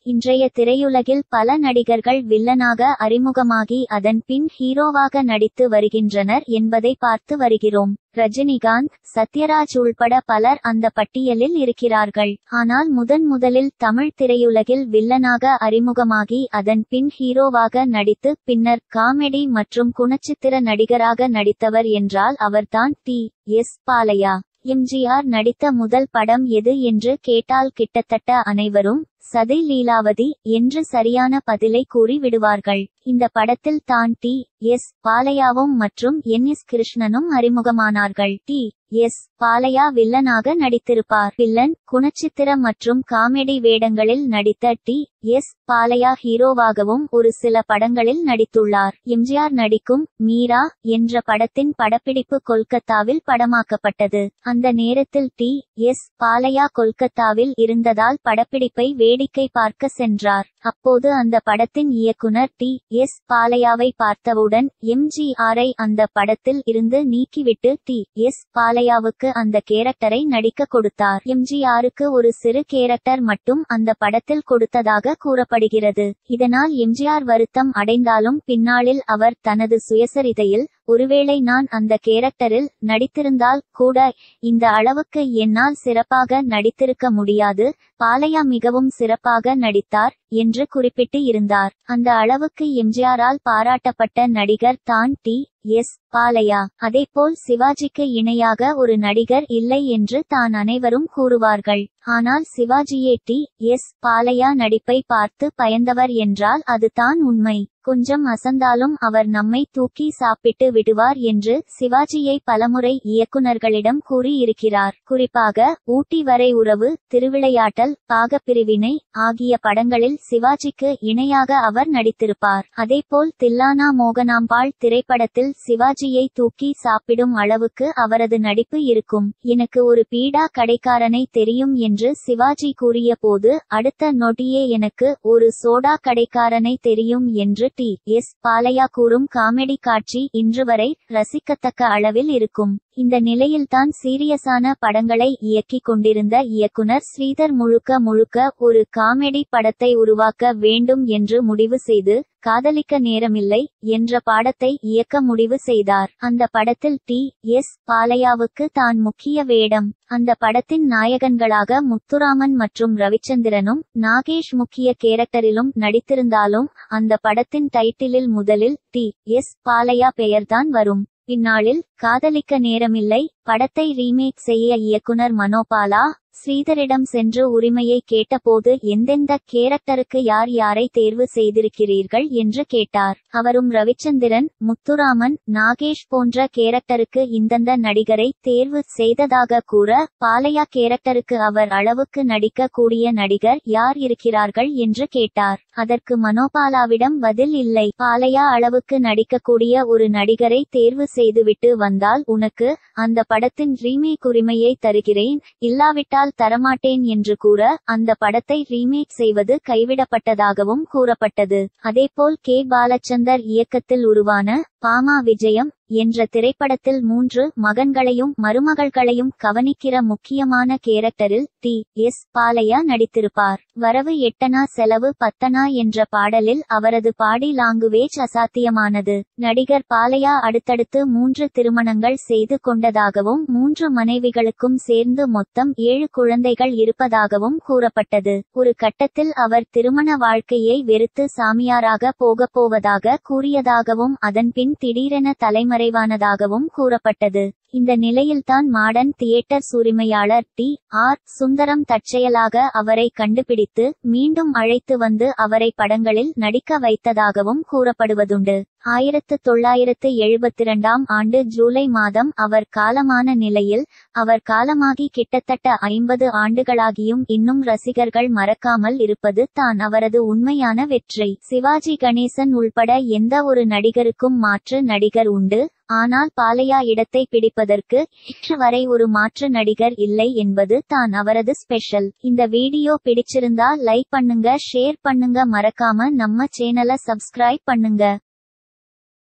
இன்றைய திரையுலகில் பல நடிகர்கள் வில்லனாக அறிமுகமாகி அதன் பின் ஹீரோவாக நடித்து வருகின்றனர் என்பதை பார்த்து வருகிறோம் ரஜினிகாந்த் சத்யராஜ் உள்பட பலர் அந்த பட்டியலில் இருக்கிறார்கள் ஆனால் முதன் முதலில் தமிழ் திரையுலகில் வில்லனாக அறிமுகமாகி அதன் பின் ஹீரோவாக நடித்து பின்னர் காமெடி மற்றும் குணச்சித்திர நடிகராக நடித்தவர் என்றால் அவர்தான் டி எஸ் பாலையா எம்ஜிஆர் நடித்த முதல் படம் எது என்று கேட்டால் கிட்டத்தட்ட அனைவரும் சதை லீலாவதி என்று சரியான பதிலை கூறி விடுவார்கள் இந்த படத்தில் தான் டி எஸ் பாலையாவும் மற்றும் என் எஸ் கிருஷ்ணனும் அறிமுகமானார்கள் டி எஸ் பாலையா வில்லனாக நடித்திருப்பார் வில்லன் குணச்சித்திர மற்றும் காமெடி வேடங்களில் நடித்த டி எஸ் பாலையா ஹீரோவாகவும் ஒரு சில படங்களில் நடித்துள்ளார் எம்ஜிஆர் நடிக்கும் மீரா என்ற படத்தின் படப்பிடிப்பு கொல்கத்தாவில் படமாக்கப்பட்டது அந்த நேரத்தில் டி எஸ் பாலையா கொல்கத்தாவில் இருந்ததால் படப்பிடிப்பை வேடிக்கை பார்க்க சென்றார் அப்போது அந்த படத்தின் இயக்குனர் டி எஸ் பாலையாவை பார்த்தவுடன் எம்ஜிஆரை அந்த படத்தில் இருந்து நீக்கிவிட்டு டி எஸ் பாலையாவுக்கு அந்த கேரக்டரை நடிக்க கொடுத்தார் எம்ஜிஆருக்கு ஒரு சிறு கேரக்டர் மட்டும் அந்த படத்தில் கொடுத்ததாக கூறப்படுகிறது இதனால் எம்ஜிஆர் வருத்தம் அடைந்தாலும் பின்னாளில் அவர் தனது சுயசரிதையில் ஒருவேளை நான் அந்த கேரக்டரில் நடித்திருந்தால் கூட இந்த அளவுக்கு என்னால் சிறப்பாக நடித்திருக்க முடியாது பாலையா மிகவும் சிறப்பாக நடித்தார் என்று குறிப்பிட்டு இருந்தார் அந்த அளவுக்கு எம்ஜிஆரால் பாராட்டப்பட்ட நடிகர் தான் டி எஸ் பாலையா அதேபோல் சிவாஜிக்கு இணையாக ஒரு நடிகர் இல்லை என்று தான் அனைவரும் கூறுவார்கள் ஆனால் சிவாஜியே டி எஸ் பாலையா நடிப்பை பார்த்து பயந்தவர் என்றால் அது தான் உண்மை கொஞ்சம் அசந்தாலும் அவர் நம்மை தூக்கி சாப்பிட்டு விடுவார் என்று சிவாஜியை பலமுறை இயக்குனர்களிடம் கூறியிருக்கிறார் குறிப்பாக ஊட்டி வரை உறவு திருவிளையாட்டல் பாகப்பிரிவினை ஆகிய படங்களில் சிவாஜிக்கு இணையாக அவர் நடித்திருப்பார் அதேபோல் தில்லானா மோகனாம்பாள் திரைப்படத்தில் சிவாஜியை தூக்கி சாப்பிடும் அளவுக்கு அவரது நடிப்பு இருக்கும் எனக்கு ஒரு பீடா கடைக்காரனை தெரியும் என்று சிவாஜி கூறிய போது அடுத்த நொடியே எனக்கு ஒரு சோடா கடைக்காரனை தெரியும் என்று டி எஸ் பாலையா கூறும் காமெடி காட்சி இன்று வரை ரசிக்கத்தக்க அளவில் இருக்கும் இந்த நிலையில்தான் சீரியஸான படங்களை இயக்கிக் கொண்டிருந்த இயக்குனர் ஸ்ரீதர் முழுக்க முழுக்க ஒரு காமெடி படத்தை உருவாக்க வேண்டும் என்று முடிவு செய்து காதலிக்க நேரமில்லை என்ற பாடத்தை இயக்க முடிவு செய்தார் அந்த படத்தில் டி எஸ் பாலையாவுக்கு தான் முக்கிய வேடம் அந்த படத்தின் நாயகன்களாக முத்துராமன் மற்றும் ரவிச்சந்திரனும் நாகேஷ் முக்கிய கேரக்டரிலும் நடித்திருந்தாலும் அந்த படத்தின் டைட்டிலில் முதலில் டி எஸ் பாலையா பெயர்தான் வரும் பின்னாளில் காதலிக்க நேரமில்லை படத்தை ரீமேக் செய்ய இயக்குனர் மனோபாலா ஸ்ரீதரிடம் சென்று உரிமையை கேட்டபோது எந்தெந்த கேரக்டருக்கு யார் யாரை தேர்வு செய்திருக்கிறீர்கள் என்று கேட்டார் அவரும் ரவிச்சந்திரன் முத்துராமன் நாகேஷ் போன்ற கேரக்டருக்கு இந்தந்த நடிகரை தேர்வு செய்ததாக கூற பாலையா கேரக்டருக்கு அவர் அளவுக்கு நடிக்க கூடிய நடிகர் யார் இருக்கிறார்கள் என்று கேட்டார் அதற்கு மனோபாலாவிடம் பதில் இல்லை பாலையா அளவுக்கு நடிக்கக்கூடிய ஒரு நடிகரை தேர்வு செய்துவிட்டு வந்தால் உனக்கு அந்த படத்தின் ரீமேக் உரிமையை தருகிறேன் இல்லாவிட்டால் தரமாட்டேன் என்று கூற அந்த படத்தை ரீமேக் செய்வது கைவிடப்பட்டதாகவும் கூறப்பட்டது அதேபோல் கே பாலச்சந்தர் இயக்கத்தில் உருவான பாமா விஜயம் என்ற திரைப்படத்தில் மூன்று மகன்களையும் மருமகள்களையும் கவனிக்கிற முக்கியமான கேரக்டரில் டி எஸ் பாலையா நடித்திருப்பார் வரவு எட்டனா செலவு பத்தனா என்ற பாடலில் அவரது பாடி லாங்குவேஜ் அசாத்தியமானது நடிகர் பாலையா அடுத்தடுத்து மூன்று திருமணங்கள் செய்து கொண்டதாகவும் மூன்று மனைவிகளுக்கும் சேர்ந்து மொத்தம் ஏழு குழந்தைகள் இருப்பதாகவும் கூறப்பட்டது ஒரு கட்டத்தில் அவர் திருமண வாழ்க்கையை வெறுத்து சாமியாராக போகப் போவதாக கூறியதாகவும் அதன்பின் திடீரென தலைமறைவானதாகவும் கூறப்பட்டது இந்த நிலையில்தான் மாடர்ன் தியேட்டர்ஸ் உரிமையாளர் டி ஆர் சுந்தரம் தற்செயலாக அவரை கண்டுபிடித்து மீண்டும் அழைத்து வந்து அவரை படங்களில் நடிக்க வைத்ததாகவும் கூறப்படுவதுண்டு ஆயிரத்து தொள்ளாயிரத்து எழுபத்திரண்டாம் ஆண்டு ஜூலை மாதம் அவர் காலமான நிலையில் அவர் காலமாகி கிட்டத்தட்ட ஐம்பது ஆண்டுகளாகியும் இன்னும் ரசிகர்கள் மறக்காமல் இருப்பது தான் அவரது உண்மையான வெற்றி சிவாஜி கணேசன் உள்பட எந்த ஒரு நடிகருக்கும் மாற்று நடிகர் உண்டு ஆனால் பாலையா இடத்தை பிடிப்பதற்கு இன்று வரை ஒரு மாற்று நடிகர் இல்லை என்பது தான் அவரது ஸ்பெஷல் இந்த வீடியோ பிடிச்சிருந்தா லைக் பண்ணுங்க ஷேர் பண்ணுங்க மறக்காம நம்ம சேனலை சப்ஸ்கிரைப் பண்ணுங்க